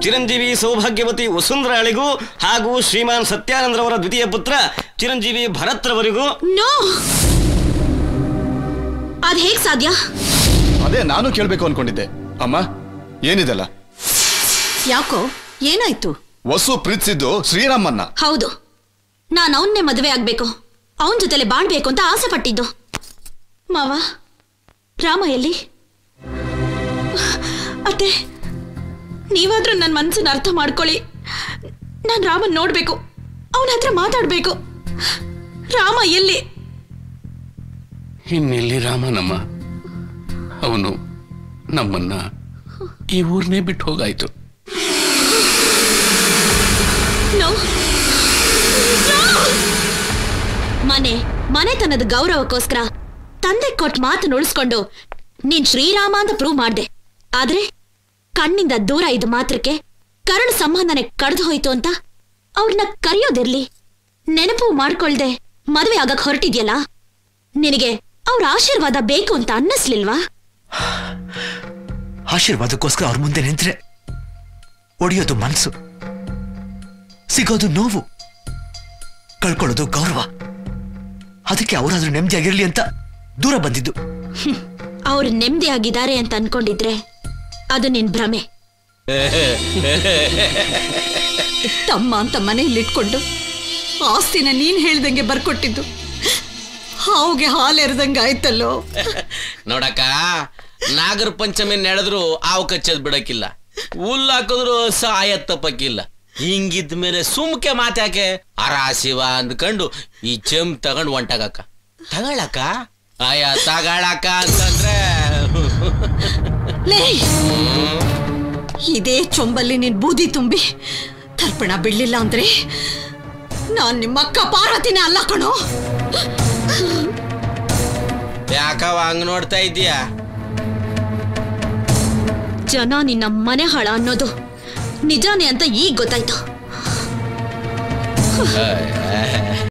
ಚಿರಂಜೀವಿ ಸೌಭಾಗ್ಯವತಿ ವಸುಂಧರಾಳಿಗೂ ಹಾಗೂ ಶ್ರೀಮಾನ್ ಸತ್ಯಾನಂದ್ರವರ ದ್ವಿತೀಯ ಪುತ್ರ ಚಿರಂಜೀವಿ ಭರತ್ರವರಿಗೂ ನೋ ಅದ್ ಹೇಗ್ ಸಾಧ್ಯ ಅದೇ ನಾನು ಕೇಳ್ಬೇಕು ಅನ್ಕೊಂಡಿದ್ದೆ ಅಮ್ಮ ಏನಿದೆಲ್ಲ ಯಾಕೋ ಏನಾಯ್ತು ವಸು ಪ್ರೀತಿಸಿದ್ದು ಶ್ರೀರಾಮನ್ನ ಹೌದು ನಾನು ಅವನ್ನೇ ಮದುವೆ ಆಗ್ಬೇಕು ಅವನ್ ಜೊತೆಲೆ ಬಾಳ್ಬೇಕು ಅಂತ ಆಸೆ ಪಟ್ಟಿದ್ದು ಮಾವ ರಾಮ ಎಲ್ಲಿ ಅತ್ತೆ ನೀವಾದ್ರೂ ನನ್ನ ಮನ್ಸನ್ನ ಅರ್ಥ ಮಾಡ್ಕೊಳ್ಳಿ ನಾನು ರಾಮನ್ ನೋಡ್ಬೇಕು ಅವನ ಹತ್ರ ಮಾತಾಡ್ಬೇಕು ರಾಮ ಎಲ್ಲಿ ಇನ್ನೆಲ್ಲಿ ರಾಮನಮ್ಮ ಅವನು ನಮ್ಮನ್ನ ಈ ಊರ್ನೇ ಬಿಟ್ಟು ಹೋಗಾಯ್ತು No. No. ಮನೆ ಮನೆತನದ ಗೌರವಕ್ಕೋಸ್ಕರ ತಂದೆ ಕೊಟ್ಟ ಮಾತನ್ನ ಉಳಿಸ್ಕೊಂಡು ನೀನ್ ಶ್ರೀರಾಮ ಅಂತ ಪ್ರೂವ್ ಮಾಡ್ದೆ ಆದ್ರೆ ಕಣ್ಣಿಂದ ದೂರ ಇದ್ದ ಮಾತ್ರಕ್ಕೆ ಕರುಣ ಸಂಬಂಧನೆ ಕಡ್ದು ಹೋಯ್ತು ಅಂತ ಅವ್ರನ್ನ ಕರೆಯೋದಿರ್ಲಿ ನೆನಪು ಮಾಡ್ಕೊಳ್ದೆ ಮದುವೆ ಆಗಕ್ ಹೊರಟಿದ್ಯಲ್ಲ ನಿನಗೆ ಅವ್ರ ಆಶೀರ್ವಾದ ಬೇಕು ಅಂತ ಅನ್ನಿಸ್ಲಿಲ್ವಾ ಆಶೀರ್ವಾದಕ್ಕೋಸ್ಕರ ಅವ್ರ ಮುಂದೆ ನಿಂತ್ರೆ ಒಡೆಯೋದು ಮನಸ್ಸು ಸಿಗೋದು ನೋವು ಕಳ್ಕೊಳ್ಳೋದು ಗೌರವ ಅದಕ್ಕೆ ಅವರಾದ್ರೂ ನೆಮ್ಮದಿಯಾಗಿರ್ಲಿ ಅಂತ ದೂರ ಬಂದಿದ್ದು ಅವ್ರು ನೆಮ್ಮದಿಯಾಗಿದ್ದಾರೆ ಅಂತ ಅನ್ಕೊಂಡಿದ್ರೆ ಅದು ನಿನ್ ಭ್ರಮೆ ತಮ್ಮ ಅಂತ ಮನೆಯಲ್ಲಿಟ್ಕೊಂಡು ಆಸ್ತಿನ ನೀನ್ ಹೇಳ್ದಂಗೆ ಬರ್ಕೊಟ್ಟಿದ್ದು ಹಾವುಗೆ ಹಾಲೆರ್ದಂಗೆ ಆಯ್ತಲ್ಲೋ ನೋಡಕ್ಕ ನಾಗರ ಪಂಚಮಿ ನಡೆದ್ರು ಆವು ಕಚ್ಚದ್ ಬಿಡಕ್ಕಿಲ್ಲ ಹುಲ್ಲು ಹಾಕಿದ್ರು ಸಾಯ ತಪ್ಪಕ್ಕಿಲ್ಲ ಹಿಂಗಿದ್ ಮೇಲೆ ಸುಮ್ಕೆ ಮಾತ್ಯಾಕೆ ಅರಾಸಿವ ಅಂದ್ಕೊಂಡು ಈ ಚೆಮ್ ತಗೊಂಡ್ ಹೊಂಟಾಗಕ್ಕ ತಗೊಳಕ್ಕ ಅಯ್ಯ ತಗೊಳಕ್ಕ ಅಂತಂದ್ರೆ ಲೇ ಇದೇ ಚೊಂಬಲ್ಲಿ ನೀನ್ ಬೂದಿ ತುಂಬಿ ತರ್ಪಣ ಬಿಡ್ಲಿಲ್ಲ ಅಂದ್ರೆ ನಾನ್ ನಿಮ್ಮ ಅಕ್ಕ ಪಾರ್ವತಿನೇ ಅಲ್ಲ ಕಣೋ ಯಾಕವ ಹಂಗ್ ನೋಡ್ತಾ ಇದೀಯಾ ಜನ ನಿನ್ನ ಮನೆ ಹಾಳ ಅನ್ನೋದು ನಿಜಾನೇ ಅಂತ ಈಗ ಗೊತ್ತಾಯ್ತು